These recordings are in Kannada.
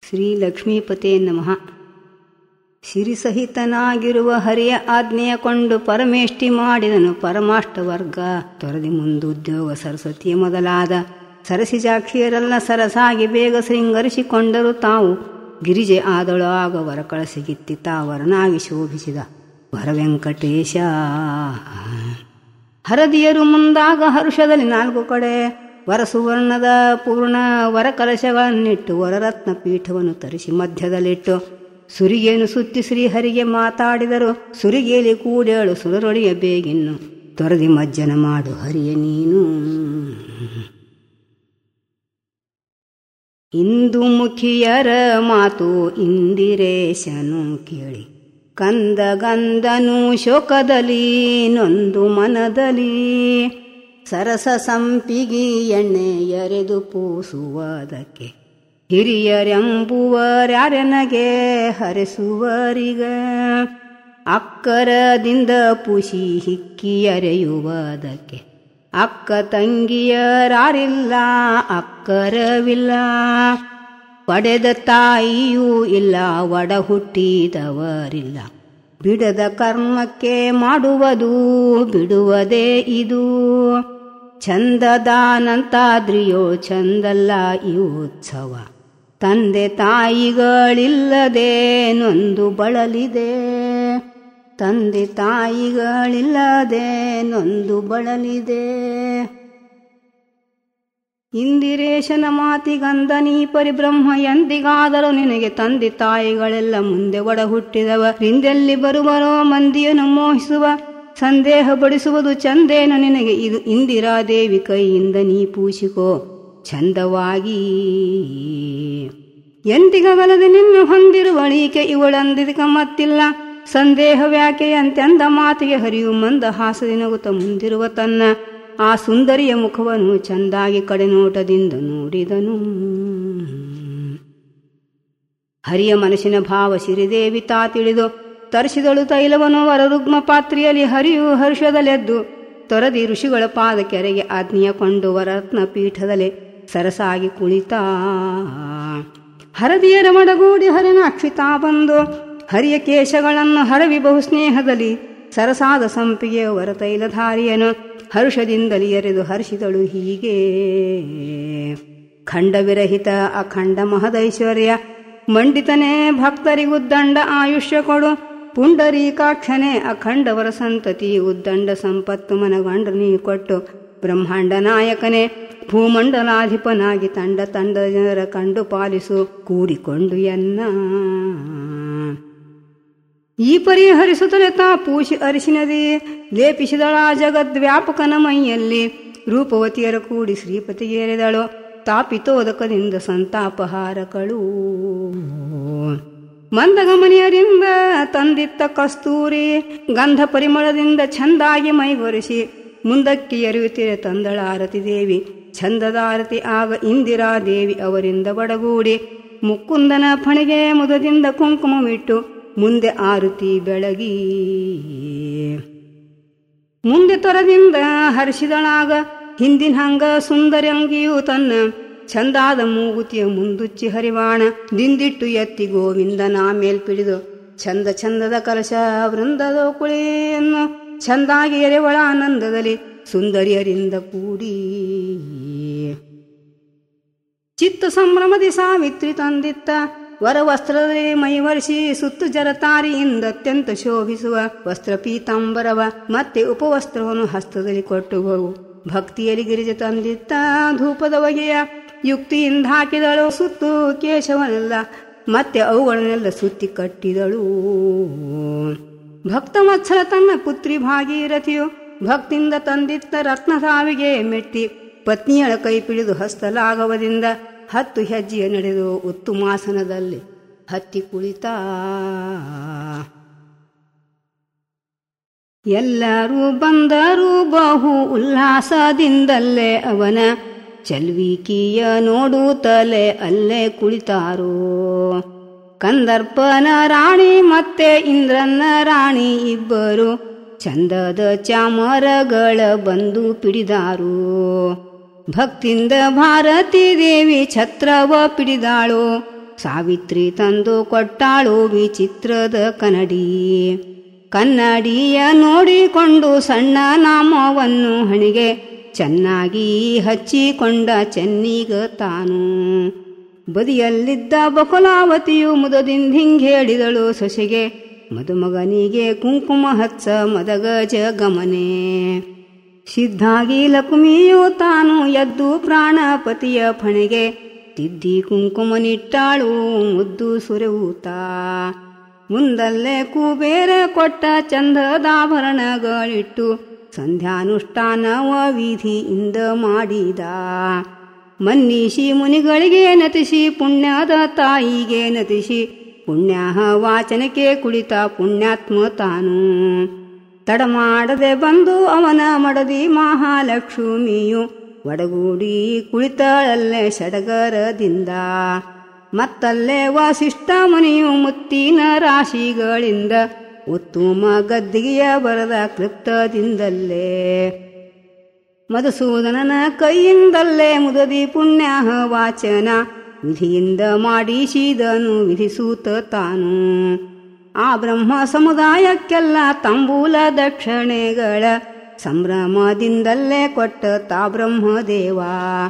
ಶ್ರೀ ಲಕ್ಷ್ಮೀಪತೆ ನಮಃ ಸಿರಿಸಹಿತನಾಗಿರುವ ಹರಿಯ ಆಜ್ಞೆಯ ಕೊಂಡು ಪರಮೇಷ್ಠಿ ಮಾಡಿದನು ಪರಮಾಷ್ಟ ವರ್ಗ ತೊರೆದಿ ಮುಂದುದ್ಯೋಗ ಸರಸ್ವತಿಯ ಮೊದಲಾದ ಸರಸಿಜಾಕ್ಷಿಯರೆಲ್ಲ ಸರಸಾಗಿ ಬೇಗ ಶೃಂಗರಿಸಿಕೊಂಡರು ತಾವು ಗಿರಿಜೆ ಆದಳು ಆಗ ವರ ಕಳಸಿಗಿತ್ತಿ ತಾವರನಾಗಿ ಶೋಭಿಸಿದ ವರವೆಂಕಟೇಶ ಹರದಿಯರು ಮುಂದಾಗ ಹರುಷದಲ್ಲಿ ನಾಲ್ಕು ಕಡೆ ವರಸುವರ್ಣದ ಪೂರ್ಣ ವರಕಲಶಗಳನ್ನಿಟ್ಟು ವರರತ್ನ ಪೀಠವನ್ನು ತರಿಸಿ ಮಧ್ಯದಲ್ಲಿಟ್ಟು ಸುರಿಗೆಯನ್ನು ಸುತ್ತಿ ಶ್ರೀಹರಿಗೆ ಮಾತಾಡಿದರು ಸುರಿಗೆಯಲ್ಲಿ ಕೂಡೇಳು ಸುರರೊಳಿಯ ಬೇಗಿನ್ನು ತೊರೆದಿ ಮಜ್ಜನ ಮಾಡು ಹರಿಯ ನೀನು ಇಂದು ಮುಖಿಯರ ಮಾತು ಇಂದಿರೇಶನು ಕೇಳಿ ಕಂದ ಗಂಧನು ಶೋಕದಲ್ಲಿ ನೊಂದು ಮನದಲ್ಲಿ ಸರಸ ಸಂಪಿಗಿ ಎಣ್ಣೆ ಎರೆದು ಪೂಸುವುದಕ್ಕೆ ಹಿರಿಯರೆಂಬುವರ್ಯಾರೆನಗೆ ಹರಿಸುವರಿಗ ಅಕ್ಕರದಿಂದ ಪುಷಿ ಹಿಕ್ಕಿ ಅರೆಯುವುದಕ್ಕೆ ಅಕ್ಕ ತಂಗಿಯರಾರಿಲ್ಲ ಅಕ್ಕರವಿಲ್ಲ ಪಡೆದ ತಾಯಿಯೂ ಇಲ್ಲ ಒಡ ಹುಟ್ಟಿದವರಿಲ್ಲ ಬಿಡದ ಕರ್ಮಕ್ಕೆ ಮಾಡುವುದು ಬಿಡುವುದೇ ಇದು ಚಂದದಾನಂತಾದ್ರಿಯೋ ಚಂದಲ್ಲ ಈ ಉತ್ಸವ ತಂದೆ ತಾಯಿಗಳಿಲ್ಲದೆ ನೊಂದು ಬಳಲಿದೆ ತಂದೆ ತಾಯಿಗಳಿಲ್ಲದೆ ನೊಂದು ಬಳಲಿದೆ ಇಂದಿರೇಶನ ಮಾತಿಗಂದನೀ ಪರಿಬ್ರಹ್ಮ ಎಂದಿಗಾದರೂ ನಿನಗೆ ತಂದೆ ತಾಯಿಗಳೆಲ್ಲ ಮುಂದೆ ಒಡ ಹುಟ್ಟಿದವ ಹಿಂದೆಲ್ಲಿ ಬರುವರೋ ಮಂದಿಯನ್ನು ಮೋಹಿಸುವ ಸಂದೇಹ ಪಡಿಸುವುದು ಚಂದೇನು ನಿನಗೆ ಇದು ಇಂದಿರಾದೇವಿ ಕೈಯಿಂದ ನೀ ಪೂಸಿಕೋ ಚಂದವಾಗಿ ಎಂದಿಗಲದೆ ನಿನ್ನ ಹೊಂದಿರುವಳಿಕೆ ಇವಳಂದಿದ ಮತ್ತಿಲ್ಲ ಸಂದೇಹವ್ಯಾಕೆ ಅಂತ್ಯಂದ ಮಾತಿಗೆ ಹರಿಯು ಮಂದ ಹಾಸದಿ ನಗುತ್ತ ಮುಂದಿರುವ ತನ್ನ ಆ ಸುಂದರಿಯ ಮುಖವನ್ನು ಚಂದಾಗಿ ಕಡೆ ನೋಟದಿಂದ ನೋಡಿದನು ಹರಿಯ ಮನಸ್ಸಿನ ಭಾವ ಸಿರಿದೇವಿ ತಾ ತಿಳಿದು ತರಿಸಿದಳು ತೈಲವನ್ನು ವರರುಗ್ಮ ಪಾತ್ರೆಯಲ್ಲಿ ಹರಿಯು ಹರ್ಷದಲೆದ್ದು ತೊರದಿ ಋಷಿಗಳ ಪಾದ ಕೆರೆಗೆ ಆಜ್ಞೆಯ ಕೊಂಡು ವರತ್ನ ಪೀಠದಲ್ಲಿ ಸರಸಾಗಿ ಕುಳಿತ ಹರದಿಯರ ಮಡಗೂಡಿ ಹರಿನ ಅಕ್ಷಿತಾ ಬಂದು ಹರಿಯ ಕೇಶಗಳನ್ನು ಹರವಿ ಬಹು ಸ್ನೇಹದಲ್ಲಿ ಸರಸಾದ ಸಂಪಿಗೆ ವರತೈಲಧಾರಿಯನು ಹರುಷದಿಂದಲಿ ಎರೆದು ಹರ್ಷಿದಳು ಹೀಗೆ ಖಂಡವಿರಹಿತ ಅಖಂಡ ಮಹದೈಶ್ವರ್ಯ ಮಂಡಿತನೇ ಭಕ್ತರಿಗುದ್ದಂಡ ಆಯುಷ್ಯ ಕೊಡು ಪುಂಡರೀಕಾಕ್ಷನೇ ಅಖಂಡವರ ಸಂತತಿ ಉದ್ದಂಡ ಸಂಪತ್ತು ಮನಗಂಡ ನೀ ಕೊಟ್ಟು ಬ್ರಹ್ಮಾಂಡ ನಾಯಕನೇ ಭೂಮಂಡಲಾಧಿಪನಾಗಿ ತಂಡ ತಂಡದ ಜನರ ಕಂಡು ಪಾಲಿಸು ಕೂಡಿಕೊಂಡು ಎನ್ನ ಈ ಪರಿಹರಿಸುತ್ತಲೇ ತಾ ಪೂಷಿ ಅರಿಶಿನದಿ ಲೇಪಿಸಿದಳ ಜಗದ್ವ್ಯಾಪಕನ ಮೈಯಲ್ಲಿ ರೂಪವತಿಯರ ಕೂಡಿ ಶ್ರೀಪತಿಗೇರಿದಳು ತಾಪಿತೋದಕದಿಂದ ಸಂತಾಪಹಾರಗಳು ಮಂದಗಮನಿಯರಿಂದ ತಂದಿತ್ತ ಕಸ್ತೂರಿ ಗಂಧ ಪರಿಮಳದಿಂದ ಚಂದಾಗಿ ಮೈಗೊರೆಸಿ ಮುಂದಕ್ಕೆ ಎರೆಯುತ್ತಿರೆ ತಂದಳ ಆರತಿ ದೇವಿ ಛಂದದಾರತಿ ಆಗ ಇಂದಿರಾದೇವಿ ಅವರಿಂದ ಬಡಗೂಡಿ ಮುಕ್ಕುಂದನ ಫಣಿಗೆ ಮುದದಿಂದ ಕುಂಕುಮವಿಟ್ಟು ಮುಂದೆ ಆರುತಿ ಬೆಳಗಿ ಮುಂದೆ ತೊರದಿಂದ ಹರಿಸಿದಳಾಗ ಹಿಂದಿನ ಹಂಗ ಸುಂದರಂಗಿಯು ತನ್ನ ಚಂದಾದ ಮೂಗುತಿಯ ಮುಂದುಚ್ಚಿ ಹರಿವಾಣ ದಿಂದಿಟ್ಟು ಎತ್ತಿ ಗೋವಿಂದನ ಮೇಲ್ ಪಿಡಿದು ಚಂದ ಚಂದದ ಕಲಶ ವೃಂದದ ಕುಳಿಯನ್ನು ಚಂದಾಗಿ ಎರೆವಳ ಆನಂದದಲ್ಲಿ ಸುಂದರಿಯರಿಂದ ಕೂಡಿ ಚಿತ್ತ ಸಂಭ್ರಮದಿ ಸಾವಿತ್ರಿ ತಂದಿತ್ತ ವರ ವಸ್ತ್ರದಲ್ಲಿ ಮೈವರಿಸಿ ಸುತ್ತು ಜರತಾರಿಯಿಂದ ಅತ್ಯಂತ ಶೋಭಿಸುವ ವಸ್ತ್ರ ಪೀತಾಂಬರವ ಮತ್ತೆ ಉಪವಸ್ತ್ರವನ್ನು ಹಸ್ತದಲ್ಲಿ ಕೊಟ್ಟುವರು ಭಕ್ತಿಯಲ್ಲಿ ಗಿರಿಜೆ ತಂದಿತ್ತ ಧೂಪದ ಬಗೆಯ ಯುಕ್ತಿಯಿಂದ ಹಾಕಿದಳು ಸುತ್ತು ಕೇಶವನೆಲ್ಲ ಮತ್ತೆ ಅವುಗಳನ್ನೆಲ್ಲ ಸುತ್ತಿ ಕಟ್ಟಿದಳು ಭಕ್ತ ಮತ್ಸರ ತನ್ನ ಪುತ್ರಿ ಭಾಗೀರಥಿಯು ಭಕ್ತಿಯಿಂದ ತಂದಿತ್ತ ರತ್ನ ಸಾವಿಗೆ ಮೆಟ್ಟಿ ಪತ್ನಿಯಳ ಕೈ ಪಿಡಿದು ಹಸ್ತಲಾಘವದಿಂದ ಹತ್ತು ಹೆಜ್ಜೆಯ ನಡೆದು ಉತ್ತುಮಾಸನದಲ್ಲಿ ಹತ್ತಿ ಕುಳಿತ ಎಲ್ಲರೂ ಬಂದರು ಬಹು ಉಲ್ಲಾಸದಿಂದಲ್ಲೇ ಅವನ ಚಲ್ವಿಕಿಯ ನೋಡುತ್ತಲೇ ಅಲ್ಲೇ ಕುಳಿತಾರೋ ಕಂದರ್ಪನ ರಾಣಿ ಮತ್ತೆ ಇಂದ್ರನ ರಾಣಿ ಇಬ್ಬರು ಚಂದದ ಚಾಮರಗಳ ಬಂದು ಪಿಡಿದಾರು ಭಕ್ತಿಂದ ಭಾರತೀ ದೇವಿ ಛತ್ರವ ಪಿಡಿದಾಳು ಸಾವಿತ್ರಿ ತಂದು ಕೊಟ್ಟಾಳು ವಿಚಿತ್ರದ ಕನ್ನಡಿ ಕನ್ನಡಿಯ ನೋಡಿಕೊಂಡು ಸಣ್ಣ ನಾಮವನ್ನು ಹಣಿಗೆ ಚೆನ್ನಾಗಿ ಹಚ್ಚಿಕೊಂಡ ಚೆನ್ನಿಗ ತಾನು ಬದಿಯಲ್ಲಿದ್ದ ಬಕುಲಾವತಿಯು ಮುದದಿಂದ ಹಿಂಗೇಳಿದಳು ಸೊಸೆಗೆ ಮದುಮಗನಿಗೆ ಕುಂಕುಮ ಹಚ್ಚ ಮದಗಜ ಗಮನೆ ಸಿದ್ಧಾಗಿ ಲಕ್ಷ್ಮಿಯು ತಾನು ಎದ್ದು ಪ್ರಾಣಪತಿಯ ಫಣೆಗೆ ತಿದ್ದಿ ಕುಂಕುಮನಿಟ್ಟಾಳು ಮುದ್ದು ಸುರೆಯೂತ ಮುಂದಲ್ಲೇ ಕುಬೇರ ಕೊಟ್ಟ ಚಂದದಾಭರಣಗಳಿಟ್ಟು ಸಂಧ್ಯಾನುಷ್ಠಾನವ ವಿಧಿಯಿಂದ ಮಾಡಿದ ಮನ್ನೀಶಿ ಮುನಿಗಳಿಗೆ ನತಿಸಿ ಪುಣ್ಯದ ತಾಯಿಗೆ ನತಿಸಿ ಪುಣ್ಯ ವಾಚನಕ್ಕೆ ಕುಳಿತ ಪುಣ್ಯಾತ್ಮ ತಾನು ತಡ ಮಾಡದೆ ಬಂದು ಅವನ ಮಡದಿ ಮಹಾಲಕ್ಷ್ಮಿಯು ಒಡಗೂಡಿ ಕುಳಿತಳಲ್ಲೇ ಸಡಗರದಿಂದ ಮತ್ತಲ್ಲೇ ವಾಸಿಷ್ಠ ಮುನಿಯು ಮುತ್ತಿನ ರಾಶಿಗಳಿಂದ ಉತ್ತಮ ಗದ್ದಿಗೆಯ ಬರದ ಕ್ಲಿಪ್ತದಿಂದಲ್ಲೇ ಮಧುಸೂದನನ ಕೈಯಿಂದಲ್ಲೇ ಮುದದಿ ಪುಣ್ಯ ವಾಚನ ವಿಧಿಯಿಂದ ಮಾಡಿಸಿದನು ವಿಧಿಸೂತ ತಾನು ಆ ಬ್ರಹ್ಮ ಸಮುದಾಯಕ್ಕೆಲ್ಲ ತಂಬೂಲ ದಕ್ಷಿಣೆಗಳ ಸಂಭ್ರಮದಿಂದಲ್ಲೇ ಕೊಟ್ಟ ತಾ ಬ್ರಹ್ಮದೇವ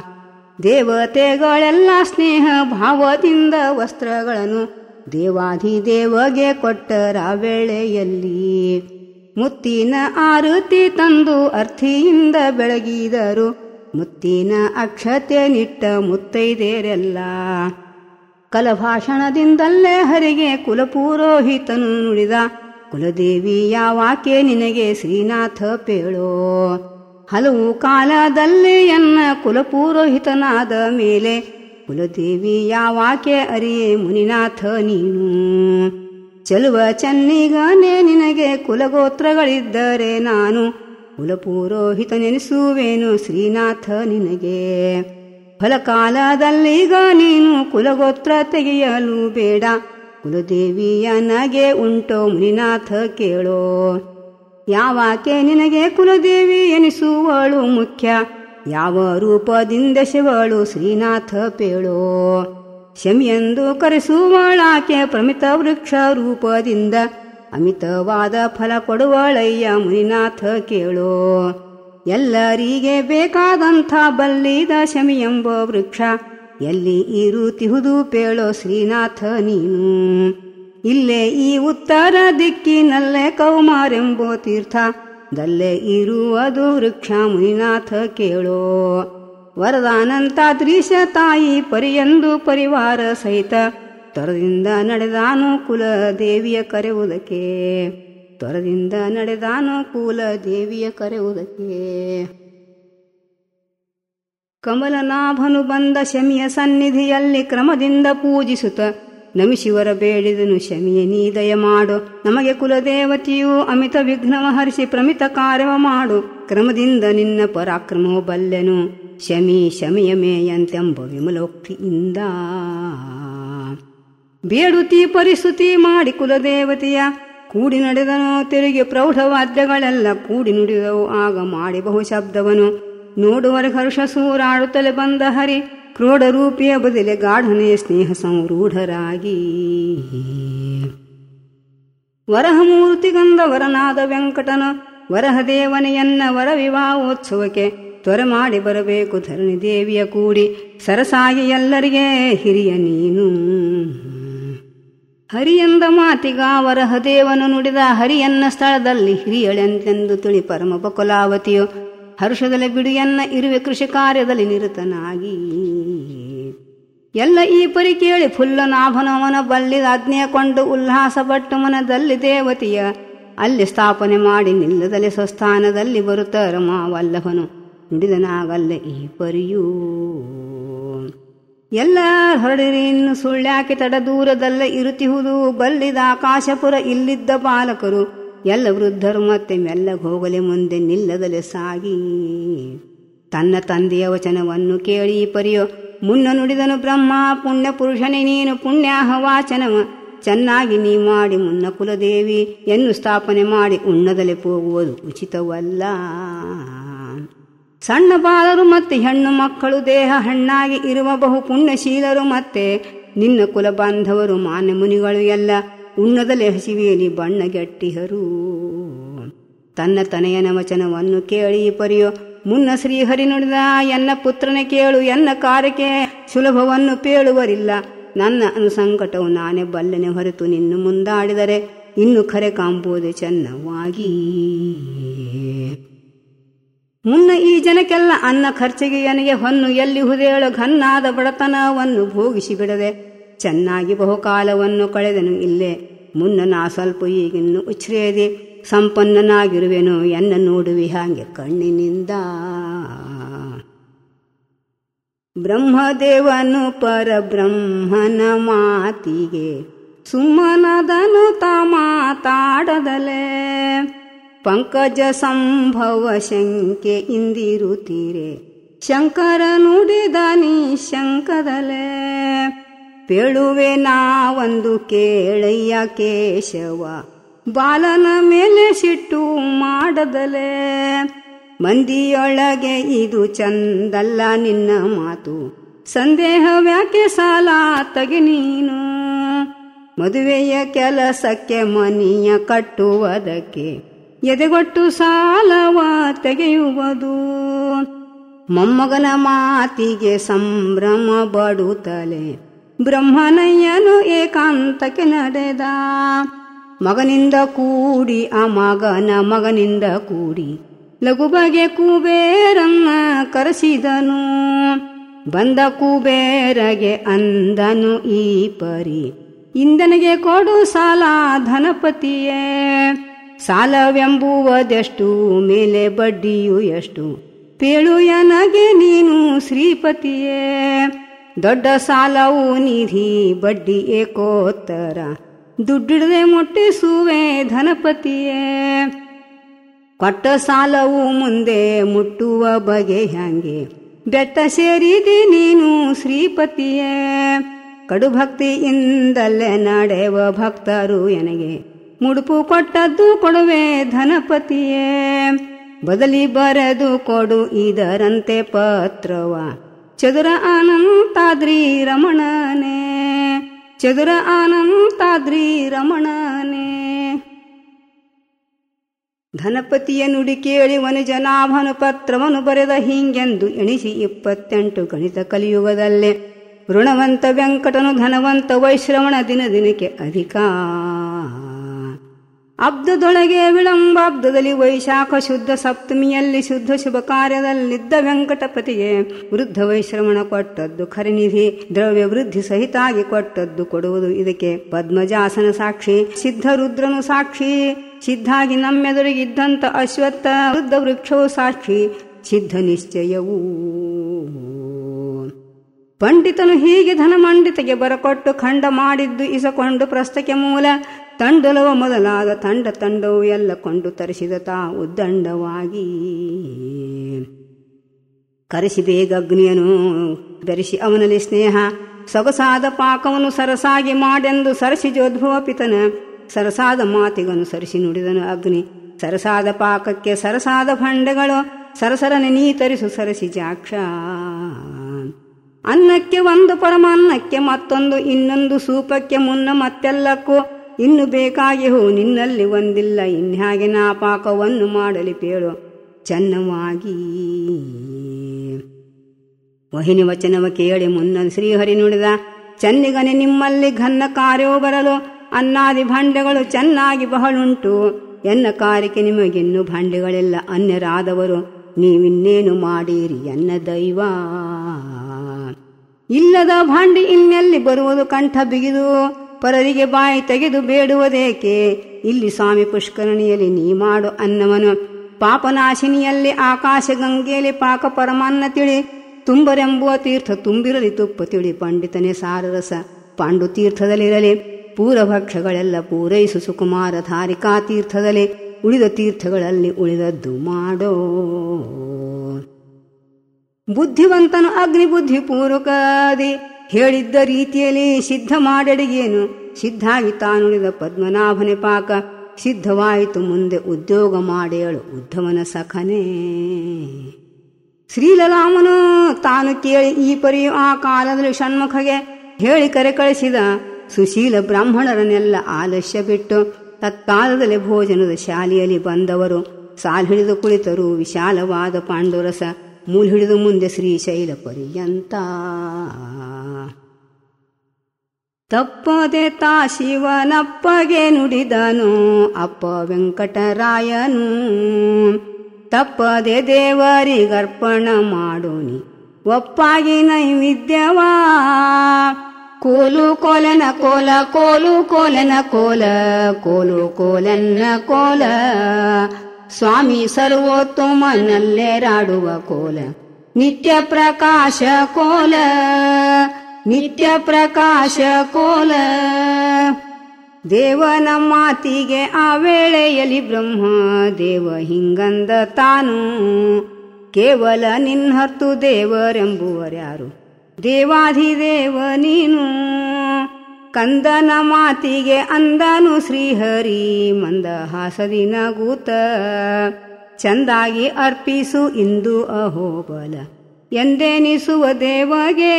ದೇವತೆಗಳೆಲ್ಲ ಸ್ನೇಹ ಭಾವದಿಂದ ವಸ್ತ್ರಗಳನ್ನು ದೇವಾಧಿದೇವಗೆ ಕೊಟ್ಟರ ವೇಳೆಯಲ್ಲಿ ಮುತ್ತಿನ ಆರುತಿ ತಂದು ಅರ್ಥಿಯಿಂದ ಬೆಳಗಿದರು ಮುತ್ತಿನ ಅಕ್ಷತೆ ನಿಟ್ಟ ಮುತ್ತೈದೇರೆಲ್ಲ ಕಲಭಾಷಣದಿಂದಲ್ಲೇ ಹರಿಗೆ ಕುಲಪುರೋಹಿತನು ನುಡಿದ ಕುಲದೇವಿ ಯಾವಾಕೆ ನಿನಗೆ ಶ್ರೀನಾಥ ಪೇಳೋ ಹಲವು ಕಾಲದಲ್ಲಿ ಎನ್ನ ಕುಲಪುರೋಹಿತನಾದ ಮೇಲೆ ಕುಲದೇವಿ ಯಾವಾಕೆ ಅರಿಯೇ ಮುನಿನಾಥ ನೀನು ಚೆಲುವ ಚೆನ್ನಿಗನೇ ನಿನಗೆ ಕುಲಗೋತ್ರಗಳಿದ್ದರೆ ನಾನು ಕುಲಪುರೋಹಿತನೆನಿಸುವೇನು ಶ್ರೀನಾಥ ನಿನಗೆ ಫಲಕಾಲದಲ್ಲೀಗ ನೀನು ಕುಲಗೋತ್ರ ತೆಗೆಯಲು ಬೇಡ ಕುಲದೇವಿಯನಗೆ ಉಂಟೋ ಮುನಿನಾಥ ಕೇಳೋ ಯಾವಾಕೆ ನಿನಗೆ ಕುಲದೇವಿ ಎನಿಸುವಳು ಮುಖ್ಯ ಯಾವ ರೂಪದಿಂದ ಶಿವಳು ಶ್ರೀನಾಥ ಪೇಳೋ ಶಮಿಯೆಂದು ಕರೆಸುವಳಾಕೆ ಪ್ರಮಿತ ವೃಕ್ಷ ರೂಪದಿಂದ ಅಮಿತವಾದ ಫಲ ಕೊಡುವಳಯ್ಯ ಮುನಿನಾಥ ಕೇಳೋ ಎಲ್ಲರಿಗೆ ಬೇಕಾದಂಥ ಬಲ್ಲಿದ ಶಮಿ ಎಂಬ ವೃಕ್ಷ ಎಲ್ಲಿ ಇರುತಿಹುದು ಪೇಳೋ ಶ್ರೀನಾಥ ನೀನು ಇಲ್ಲೇ ಈ ಉತ್ತರ ದಿಕ್ಕಿನಲ್ಲೇ ಕೌಮಾರೆಂಬೋ ತೀರ್ಥ ದಲ್ಲೇ ಇರುವುದು ವೃಕ್ಷ ಮುನಿನಾಥ ಕೇಳೋ ವರದಾನಂತ ದೃಶ್ಯ ತಾಯಿ ಪರಿಯಂದು ಪರಿವಾರ ಸಹಿತ ತೊರದಿಂದ ನಡೆದಾನು ಕುಲ ದೇವಿಯ ಕರೆಯುವುದಕ್ಕೆ ತೊರದಿಂದ ನಡೆದಾನು ಕುಲ ದೇವಿಯ ಕರೆಯುವುದಕ್ಕೆ ಕಮಲನಾಭನು ಬಂದ ಶಮಿಯ ಸನ್ನಿಧಿಯಲ್ಲಿ ಕ್ರಮದಿಂದ ಪೂಜಿಸುತ್ತ ನಮಿಶಿವರ ಬೇಡಿದನು ಶಮಿಯ ನೀ ದಯ ಮಾಡು ನಮಗೆ ಕುಲದೇವತೆಯು ಅಮಿತ ವಿಘ್ನವ ಹರಿಸಿ ಪ್ರಮಿತ ಕಾರ್ಯವ ಮಾಡು ಕ್ರಮದಿಂದ ನಿನ್ನ ಪರಾಕ್ರಮವು ಬಲ್ಲೆನು ಶಮಿ ಶಮಿಯ ಮೇಯಂತೆಂಬ ವಿಮಲೋಕ್ತಿಯಿಂದ ಬೇಡುತಿ ಪರಿಸ್ತುತಿ ಮಾಡಿ ಕುಲದೇವತೆಯ ಕೂಡಿ ನಡೆದನು ತಿರುಗಿ ಪ್ರೌಢವಾದ್ಯಗಳೆಲ್ಲ ಕೂಡಿ ನುಡಿದವು ಆಗ ಮಾಡಿ ಬಹು ಶಬ್ದವನು ನೋಡುವರ ಹರ್ಷ ಸೂರಾಡುತ್ತಲೇ ಬಂದ ಹರಿ ಕ್ರೋಢ ರೂಪಿಯ ಬದಲೆ ಗಾಢನೆ ಸ್ನೇಹ ಸಂರೂಢರಾಗಿ ವರಹಮೂರ್ತಿ ಗಂಧ ವರನಾದ ವೆಂಕಟನ ವರಹದೇವನೆಯನ್ನ ವರ ವಿವಾಹೋತ್ಸವಕ್ಕೆ ತ್ವರೆ ಮಾಡಿ ಬರಬೇಕು ಧರಣಿ ದೇವಿಯ ಕೂಡಿ ಸರಸಾಗಿ ಎಲ್ಲರಿಗೆ ಹಿರಿಯ ನೀನು ಹರಿಯಂದ ಮಾತಿಗ ವರಹದೇವನು ನುಡಿದ ಹರಿಯನ್ನ ಸ್ಥಳದಲ್ಲಿ ಹಿರಿಯಳೆಂತೆಂದು ತಿಳಿ ಪರಮ ಬಕುಲಾವತಿಯು ಹರ್ಷದಲ್ಲಿ ಬಿಡಿಯನ್ನ ಇರುವೆ ಕೃಷಿ ಕಾರ್ಯದಲ್ಲಿ ನಿರತನಾಗಿ ಎಲ್ಲ ಈ ಪರಿ ಕೇಳಿ ಫುಲ್ಲನಾಭನವನ ಬಲ್ಲಿದ ಆಜ್ಞೆ ಕೊಂಡು ಉಲ್ಲಾಸ ಪಟ್ಟು ಮನದಲ್ಲಿ ದೇವತೆಯ ಅಲ್ಲಿ ಸ್ಥಾಪನೆ ಮಾಡಿ ನಿಲ್ಲದಲ್ಲಿ ಸ್ವಸ್ಥಾನದಲ್ಲಿ ಬರುತ್ತಾರೆ ಮಾವಲ್ಲಭನು ನುಡಿದನಾಗಲ್ಲ ಈ ಪರಿಯೂ ಎಲ್ಲ ಹೊರಡಿರಿ ಇನ್ನು ಸುಳ್ಳ್ಯಾಕೆ ತಡ ದೂರದಲ್ಲೇ ಇರುತ್ತಿಹುದು ಬಲ್ಲಿದ ಆಕಾಶಪುರ ಇಲ್ಲಿದ್ದ ಬಾಲಕರು ಎಲ್ಲ ವೃದ್ಧರು ಮತ್ತೆ ಮೆಲ್ಲಗೆ ಹೋಗಲಿ ಮುಂದೆ ನಿಲ್ಲದಲೆ ಸಾಗಿ ತನ್ನ ತಂದೆಯ ವಚನವನ್ನು ಕೇಳಿ ಪರಿಯೋ ಮುನ್ನ ನುಡಿದನು ಬ್ರಹ್ಮ ಪುಣ್ಯ ಪುರುಷನೇ ನೀನು ಪುಣ್ಯಾಹ ವಾಚನವ ಚೆನ್ನಾಗಿ ನೀ ಮಾಡಿ ಮುನ್ನ ಕುಲದೇವಿ ಎನ್ನು ಸ್ಥಾಪನೆ ಮಾಡಿ ಉಣ್ಣದಲೆ ಹೋಗುವುದು ಉಚಿತವಲ್ಲ ಸಣ್ಣ ಬಾಲರು ಮತ್ತೆ ಹೆಣ್ಣು ಮಕ್ಕಳು ದೇಹ ಹಣ್ಣಾಗಿ ಇರುವ ಬಹು ಪುಣ್ಯಶೀಲರು ಮತ್ತೆ ನಿನ್ನ ಕುಲ ಬಾಂಧವರು ಮಾನ್ಯ ಮುನಿಗಳು ಎಲ್ಲ ಉಣ್ಣದಲೆ ಹಸಿವೆಯಲ್ಲಿ ಬಣ್ಣಗೆಟ್ಟಿಹರು ತನ್ನ ತನೆಯನ ವಚನವನ್ನು ಕೇಳಿ ಪರಿಯೋ ಮುನ್ನ ಶ್ರೀಹರಿ ನುಡಿದ ಎನ್ನ ಪುತ್ರನ ಕೇಳು ಎನ್ನ ಕಾರ್ಯಕ್ಕೆ ಸುಲಭವನ್ನು ಪೇಳುವರಿಲ್ಲ ನನ್ನ ಅನುಸಂಕಟವು ನಾನೇ ಬಲ್ಲೆನೆ ಹೊರತು ನಿನ್ನು ಮುಂದಾಡಿದರೆ ಇನ್ನು ಕರೆ ಕಾಂಬುವುದೇ ಚೆನ್ನವಾಗಿ ಮುನ್ನ ಈ ಜನಕ್ಕೆಲ್ಲ ಅನ್ನ ಖರ್ಚಿಗೆ ನನಗೆ ಹೊನ್ನು ಎಲ್ಲಿ ಹುದೇಳು ಘನ್ನಾದ ಬಡತನವನ್ನು ಭೋಗಿಸಿ ಬಿಡದೆ ಚೆನ್ನಾಗಿ ಬಹುಕಾಲವನ್ನು ಕಳೆದನು ಇಲ್ಲೇ ಮುನ್ನ ನಾ ಸ್ವಲ್ಪ ಈಗಿನ್ನು ಉಚ್ಛ್ರೇದಿ ಸಂಪನ್ನನಾಗಿರುವೆನು ಎನ್ನ ನೋಡುವಿ ಹಾಗೆ ಕಣ್ಣಿನಿಂದ ಬ್ರಹ್ಮದೇವನು ಪರಬ್ರಹ್ಮನ ಮಾತಿಗೆ ಸುಮ್ಮನದನು ತಾ ಮಾತಾಡದಲೇ ಪಂಕಜ ಸಂಭವ ಶಂಕೆ ಇಂದಿರುತ್ತೀರೆ ಶಂಕರ ನುಡಿದ ನೀ ಶಂಕದಲೇ ಪೇಳುವೆ ನಾವೊಂದು ಕೇಳಯ್ಯ ಕೇಶವ ಬಾಲನ ಮೇಲೆ ಸಿಟ್ಟು ಮಾಡದಲೇ ಮಂದಿಯೊಳಗೆ ಇದು ಚಂದಲ್ಲ ನಿನ್ನ ಮಾತು ಸಂದೇಹವ್ಯಾಕೆ ಸಾಲ ತಗಿ ನೀನು ಮದುವೆಯ ಕೆಲಸಕ್ಕೆ ಮನಿಯ ಕಟ್ಟುವುದಕ್ಕೆ ಎದೆಗೊಟ್ಟು ಸಾಲವ ತೆಗೆಯುವುದು ಮೊಮ್ಮಗನ ಮಾತಿಗೆ ಸಂಭ್ರಮ ಬಡುತ್ತಲೆ ಬ್ರಹ್ಮನಯ್ಯನು ಏಕಾಂತಕ್ಕೆ ನಡೆದ ಮಗನಿಂದ ಕೂಡಿ ಆ ಮಗನ ಮಗನಿಂದ ಕೂಡಿ ಲಘು ಬಗೆ ಕುಬೇರನ್ನ ಕರೆಸಿದನು ಬಂದ ಕುಬೇರಗೆ ಅಂದನು ಈ ಪರಿ ಇಂದನಿಗೆ ಕೊಡು ಸಾಲ ಧನಪತಿಯೇ ಸಾಲವೆಂಬುವುದೆಷ್ಟು ಮೇಲೆ ಬಡ್ಡಿಯು ಎಷ್ಟು ಪೇಳು ಎನಗೆ ನೀನು ಶ್ರೀಪತಿಯೇ ದೊಡ್ಡ ಸಾಲವು ನಿಧಿ ಬಡ್ಡಿ ಏಕೋತ್ತರ ದುಡ್ಡಿಡದೆ ಮುಟ್ಟಿಸುವೆ ಧನಪತಿಯೇ ಕೊಟ್ಟ ಸಾಲವು ಮುಂದೆ ಮುಟ್ಟುವ ಬಗೆ ಹ್ಯಾಂಗೆ ಬೆಟ್ಟ ಸೇರಿದಿ ನೀನು ಶ್ರೀಪತಿಯೇ ಕಡುಭಕ್ತಿಯಿಂದಲೇ ನಡೆವ ಭಕ್ತರು ಎನಗೆ ಮುಡುಪು ಕೊಟ್ಟದ್ದು ಕೊಡುವೆ ಧನಪತಿಯೇ ಬದಲಿ ಬರೆದು ಕೊಡು ಇದರಂತೆ ಪತ್ರವ ಚದುರ ಅನಂತಾದ್ರಿ ರಮಣನೇ ಚದುರ ಅನಂತಾದ್ರಿ ರಮಣನೇ ಧನಪತಿಯ ನುಡಿ ಕೇಳಿ ವನುಜನಾಭನು ಪತ್ರವನ್ನು ಬರೆದ ಹಿಂಗೆಂದು ಎಣಿಸಿ ಇಪ್ಪತ್ತೆಂಟು ಗಣಿತ ಕಲಿಯುಗದಲ್ಲೇ ಋಣವಂತ ವೆಂಕಟನು ಧನವಂತ ವೈಶ್ರವಣ ದಿನ ದಿನಕ್ಕೆ ಅಧಿಕ ಅಬ್ದದೊಳಗೆ ವಿಳಂಬಾಬ್ದದಲ್ಲಿ ವೈಶಾಖ ಶುದ್ಧ ಸಪ್ತಮಿಯಲ್ಲಿ ಶುದ್ಧ ಶುಭ ಕಾರ್ಯದಲ್ಲಿದ್ದ ವೆಂಕಟಪತಿಗೆ ವೃದ್ಧ ವೈಶ್ರಮಣ ಕೊಟ್ಟದ್ದು ಖರಿನಿಧಿ ದ್ರವ್ಯ ವೃದ್ಧಿ ಸಹಿತಾಗಿ ಕೊಟ್ಟದ್ದು ಕೊಡುವುದು ಇದಕ್ಕೆ ಪದ್ಮಜಾಸನ ಸಾಕ್ಷಿ ಸಿದ್ಧ ರುದ್ರನು ಸಾಕ್ಷಿ ಸಿದ್ಧಾಗಿ ನಮ್ಮೆದುರಿಗಿದ್ದಂತ ಅಶ್ವತ್ಥ ವೃದ್ಧ ವೃಕ್ಷವು ಸಾಕ್ಷಿ ಸಿದ್ಧ ನಿಶ್ಚಯವೂ ಪಂಡಿತನು ಹೀಗೆ ಧನಮಂಡಿತಗೆ ಬರಕೊಟ್ಟು ಖಂಡ ಮಾಡಿದ್ದು ಇಸಕೊಂಡು ಪ್ರಸ್ತಕ್ಕೆ ಮೂಲ ತಂಡಲವ ಮೊದಲಾದ ತಂಡ ತಂಡವು ಎಲ್ಲ ಕೊಂಡು ತರಿಸಿದ ತಾ ಉದ್ದಂಡವಾಗಿ ಕರೆಸಿ ಬೇಗ ಅಗ್ನಿಯನು ಬೆರೆಸಿ ಅವನಲ್ಲಿ ಸ್ನೇಹ ಸೊಗಸಾದ ಪಾಕವನ್ನು ಸರಸಾಗಿ ಮಾಡೆಂದು ಸರಸಿ ಜೋದ್ಭವ ಪಿತನ ಸರಸಾದ ಮಾತಿಗನು ಸರಿಸಿ ನುಡಿದನು ಅಗ್ನಿ ಸರಸಾದ ಪಾಕಕ್ಕೆ ಸರಸಾದ ಭಂಡೆಗಳು ಸರಸರನೆ ನೀ ತರಿಸು ಸರಸಿ ಜಾಕ್ಷ ಅನ್ನಕ್ಕೆ ಒಂದು ಪರಮಾನ್ನಕ್ಕೆ ಮತ್ತೊಂದು ಇನ್ನೊಂದು ಸೂಪಕ್ಕೆ ಮುನ್ನ ಮತ್ತೆಲ್ಲಕ್ಕೂ ಇನ್ನು ಬೇಕಾಗಿ ಹೋ ನಿನ್ನಲ್ಲಿ ಒಂದಿಲ್ಲ ಇನ್ಹಾಗೆ ನಾ ಪಾಕವನ್ನು ಮಾಡಲಿ ಪೇಳು ಚೆನ್ನವಾಗಿ ವಹಿನಿ ವಚನವ ಕೇಳಿ ಮುನ್ನ ಶ್ರೀಹರಿ ನುಡಿದ ಚೆನ್ನಿಗನೆ ನಿಮ್ಮಲ್ಲಿ ಘನ್ನ ಕಾರ್ಯವೂ ಬರಲು ಅನ್ನಾದಿ ಭಾಂಡೆಗಳು ಚೆನ್ನಾಗಿ ಬಹಳುಂಟು ಎನ್ನ ಕಾರ್ಯಕ್ಕೆ ನಿಮಗಿನ್ನು ಭಾಂಡೆಗಳೆಲ್ಲ ಅನ್ಯರಾದವರು ನೀವಿನ್ನೇನು ಮಾಡೀರಿ ಎನ್ನ ದೈವ ಇಲ್ಲದ ಭಾಂಡಿ ಇನ್ನೆಲ್ಲಿ ಬರುವುದು ಕಂಠ ಬಿಗಿದು ಪರರಿಗೆ ಬಾಯಿ ತೆಗೆದು ಬೇಡುವುದೇಕೆ ಇಲ್ಲಿ ಸ್ವಾಮಿ ಪುಷ್ಕರಣಿಯಲ್ಲಿ ನೀ ಮಾಡು ಅನ್ನವನು ಪಾಪನಾಶಿನಿಯಲ್ಲಿ ಆಕಾಶ ಗಂಗೆಯಲ್ಲಿ ಪಾಕ ಪರಮಾನ್ನ ತಿಳಿ ತುಂಬರೆಂಬುವ ತೀರ್ಥ ತುಂಬಿರಲಿ ತುಪ್ಪ ತಿಳಿ ಪಂಡಿತನೇ ಸಾರರಸ ಪಾಂಡು ತೀರ್ಥದಲ್ಲಿರಲಿ ಪೂರಭಕ್ಷಗಳೆಲ್ಲ ಪೂರೈಸು ಸುಕುಮಾರ ಧಾರಿಕಾ ತೀರ್ಥದಲ್ಲಿ ಉಳಿದ ತೀರ್ಥಗಳಲ್ಲಿ ಉಳಿದದ್ದು ಮಾಡೋ ಬುದ್ಧಿವಂತನು ಅಗ್ನಿ ಬುದ್ಧಿ ಪೂರ್ವಕಾದಿ ಹೇಳಿದ್ದ ರೀತಿಯಲ್ಲಿ ಸಿದ್ಧ ಮಾಡಡಿಗೇನು ಸಿದ್ಧಾಗಿ ತಾನುಳಿದ ಪದ್ಮನಾಭನೆ ಪಾಕ ಸಿದ್ಧವಾಯಿತು ಮುಂದೆ ಉದ್ಯೋಗ ಮಾಡೇಳು ಉದ್ಧವನ ಸಖನೇ ಶ್ರೀಲಲಾಮನು ತಾನು ಕೇಳಿ ಈ ಪರಿ ಆ ಕಾಲದಲ್ಲಿ ಷಣ್ಮುಖಗೆ ಹೇಳಿ ಕರೆ ಕಳಿಸಿದ ಸುಶೀಲ ಬ್ರಾಹ್ಮಣರನ್ನೆಲ್ಲ ಆಲಸ್ಯ ಬಿಟ್ಟು ತತ್ಕಾಲದಲ್ಲಿ ಭೋಜನದ ಶಾಲೆಯಲ್ಲಿ ಬಂದವರು ಸಾಲ್ ಹಿಡಿದು ಕುಳಿತರು ವಿಶಾಲವಾದ ಪಾಂಡುರಸ ಮೂಲ್ ಹಿಡಿದು ಮುಂದೆ ಶ್ರೀಶೈಲ ಪರ್ಯಂತ ತಪ್ಪದೆ ತಾ ಶಿವನಪ್ಪಗೆ ನುಡಿದನು ಅಪ್ಪ ವೆಂಕಟರಾಯನು ತಪ್ಪದೆ ದೇವರಿಗರ್ಪಣ ಮಾಡೋನಿ ಒಪ್ಪಾಗಿ ನೈವೇದ್ಯವಾ ಕೋಲು ಕೋಲನ ಕೋಲ ಕೋಲು ಕೋಲನ ಕೋಲ ಕೋಲು ಕೋಲನ್ನ ಕೋಲ ಸ್ವಾಮಿ ಸರ್ವೋತ್ತಮನಲ್ಲೇರಾಡುವ ಕೋಲ ನಿತ್ಯ ಪ್ರಕಾಶ ಕೋಲ ನಿತ್ಯ ಪ್ರಕಾಶ ಕೋಲ ದೇವನ ಮಾತಿಗೆ ಆ ವೇಳೆಯಲ್ಲಿ ಬ್ರಹ್ಮ ದೇವ ಹಿಂಗಂದ ತಾನು ಕೇವಲ ನಿನ್ನರ್ತು ದೇವರೆಂಬುವರ್ಯಾರು ದೇವಾಧಿದೇವ ನೀನು ಕಂದನ ಮಾತಿಗೆ ಅಂದನು ಶ್ರೀಹರಿ ಮಂದಹಾಸದಿ ನಗೂತ ಚಂದಾಗಿ ಅರ್ಪಿಸು ಇಂದು ಅಹೋಬಲ ಎಂದೆನಿಸುವ ದೇವಗೆ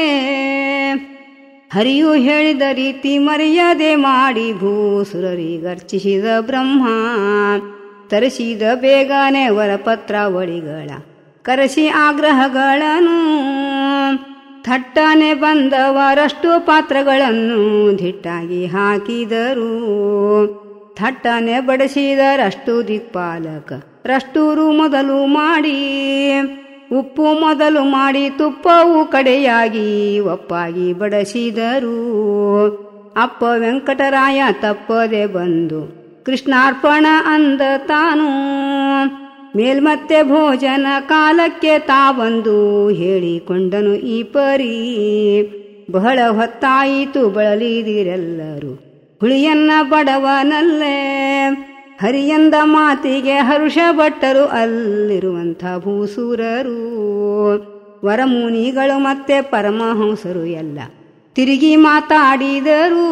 ಹರಿಯು ಹೇಳಿದ ರೀತಿ ಮರ್ಯಾದೆ ಮಾಡಿ ಭೂಸುರರಿ ಗರ್ಚಿಸಿದ ಬ್ರಹ್ಮ ತರಿಸಿದ ಬೇಗನೆ ವರಪತ್ರಾವಳಿಗಳ ಕರೆಸಿ ಆಗ್ರಹಗಳನ್ನು ಥಟ್ಟನೆ ಬಂದವರಷ್ಟು ಪಾತ್ರಗಳನ್ನು ದಿಟ್ಟಾಗಿ ಹಾಕಿದರು ಥಟ್ಟನೆ ಬಡಿಸಿದರಷ್ಟು ದಿಕ್ಪಾಲಕ ರಷ್ಟೂರು ಮೊದಲು ಮಾಡಿ ಉಪ್ಪು ಮೊದಲು ಮಾಡಿ ತುಪ್ಪವು ಕಡೆಯಾಗಿ ಒಪ್ಪಾಗಿ ಬಡಿಸಿದರು ಅಪ್ಪ ವೆಂಕಟರಾಯ ತಪ್ಪದೆ ಬಂದು ಕೃಷ್ಣಾರ್ಪಣ ಅಂದ ತಾನು ಮೇಲ್ಮತ್ತೆ ಭೋಜನ ಕಾಲಕ್ಕೆ ತಾ ಬಂದು ಹೇಳಿಕೊಂಡನು ಈ ಪರಿ ಬಹಳ ಹೊತ್ತಾಯಿತು ಬಳಲಿದಿರೆಲ್ಲರೂ ಹುಳಿಯನ್ನ ಬಡವನಲ್ಲೇ ಹರಿಯಂದ ಮಾತಿಗೆ ಹರುಷ ಭಟ್ಟರು ಅಲ್ಲಿರುವಂಥ ಭೂಸೂರರು ವರಮುನಿಗಳು ಮತ್ತೆ ಪರಮಹಂಸರು ಎಲ್ಲ ತಿರುಗಿ ಮಾತಾಡಿದರು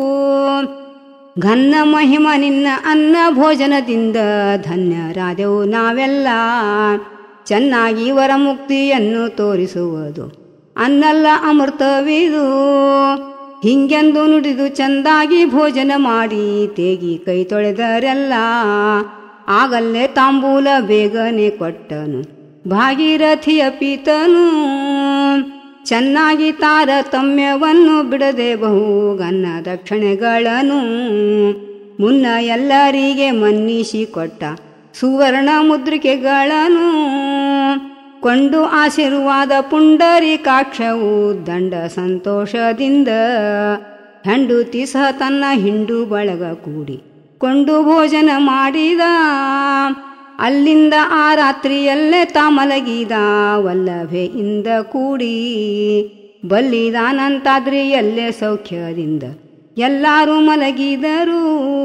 ಘನ್ನ ಮಹಿಮ ನಿನ್ನ ಅನ್ನ ಭೋಜನದಿಂದ ಧನ್ಯರಾದೆವು ನಾವೆಲ್ಲ ಚೆನ್ನಾಗಿ ವರಮುಕ್ತಿಯನ್ನು ತೋರಿಸುವುದು ಅನ್ನಲ್ಲ ಅಮೃತವಿದು ಹಿಂಗೆಂದು ನುಡಿದು ಚಂದಾಗಿ ಭೋಜನ ಮಾಡಿ ತೇಗಿ ಕೈ ತೊಳೆದರೆಲ್ಲ ಆಗಲ್ಲೇ ತಾಂಬೂಲ ಬೇಗನೆ ಕೊಟ್ಟನು ಭಾಗೀರಥಿಯ ಪೀತನು ಚೆನ್ನಾಗಿ ತಾರತಮ್ಯವನ್ನು ಬಿಡದೆ ಬಹು ಗನ್ನ ದಕ್ಷಿಣೆಗಳನ್ನು ಮುನ್ನ ಎಲ್ಲರಿಗೆ ಮನ್ನಿಸಿ ಕೊಟ್ಟ ಸುವರ್ಣ ಮುದ್ರಿಕೆಗಳನ್ನು ಕೊಂಡು ಆಶೀರ್ವಾದ ಪುಂಡರೀಕಾಕ್ಷವು ದಂಡ ಸಂತೋಷದಿಂದ ಹೆಂಡುತಿ ಸಹ ತನ್ನ ಹಿಂಡು ಬಳಗ ಕೂಡಿ ಕೊಂಡು ಭೋಜನ ಮಾಡಿದ ಅಲ್ಲಿಂದ ಆ ರಾತ್ರಿಯಲ್ಲೇ ತಾ ಮಲಗಿದ ವಲ್ಲಭೆಯಿಂದ ಕೂಡಿ ಬಲ್ಲಿದಾನಂತಾದ್ರಿಯಲ್ಲೇ ಸೌಖ್ಯದಿಂದ ಎಲ್ಲರೂ ಮಲಗಿದರು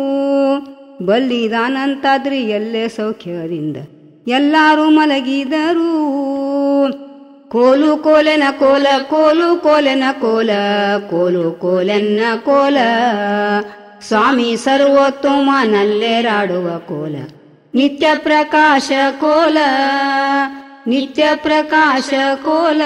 ಬಲ್ಲಿದಾನಂತಾದ್ರಿಯಲ್ಲೇ ಸೌಖ್ಯದಿಂದ ಎಲ್ಲರೂ ಮಲಗಿದರು ಕೋಲು ಕೋಲೆನ ಕೋಲ ಕೋಲು ಕೋಲೆನ ಕೋಲ ಕೋಲು ಕೋಲೆನ್ನ ಕೋಲ ಸ್ವಾಮಿ ಸರ್ವೋತ್ತಮನಲ್ಲೇರಾಡುವ ಕೋಲ ನಿತ್ಯ ಪ್ರಕಾಶ ಕೋಲ ನಿತ್ಯ ಪ್ರಕಾಶ ಕೋಲ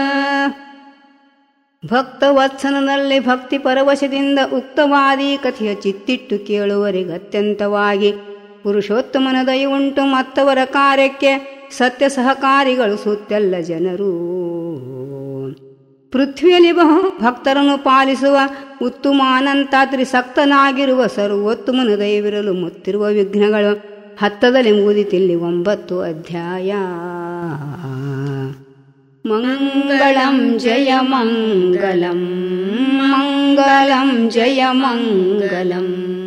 ಭಕ್ತವತ್ಸನದಲ್ಲಿ ಭಕ್ತಿ ಪರವಶದಿಂದ ಉಕ್ತವಾದಿ ಕಥೆಯ ಚಿತ್ತಿಟ್ಟು ಕೇಳುವರಿಗೆ ಅತ್ಯಂತವಾಗಿ ಪುರುಷೋತ್ತಮನ ದಯುಂಟು ಮತ್ತವರ ಕಾರ್ಯಕ್ಕೆ ಸತ್ಯ ಸಹಕಾರಿಗಳು ಸುತ್ತೆಲ್ಲ ಜನರು ಪೃಥ್ವಿಯಲ್ಲಿ ಬಹು ಭಕ್ತರನ್ನು ಪಾಲಿಸುವ ಉತ್ತಮಾನಂತಾದ್ರಿ ಸಕ್ತನಾಗಿರುವ ಸರ್ವೋತ್ತಮನ ದಯವಿರಲು ಮುತ್ತಿರುವ ವಿಘ್ನಗಳು ಹತ್ತದಲ್ಲಿ ಮುಗಿದಿತಿಲ್ಲಿ ಒಂಬತ್ತು ಅಧ್ಯಾಯ ಮಂಗಳಂ ಜಯ ಮಂಗಲಂ ಮಂಗಲಂ ಜಯ ಮಂಗಲಂ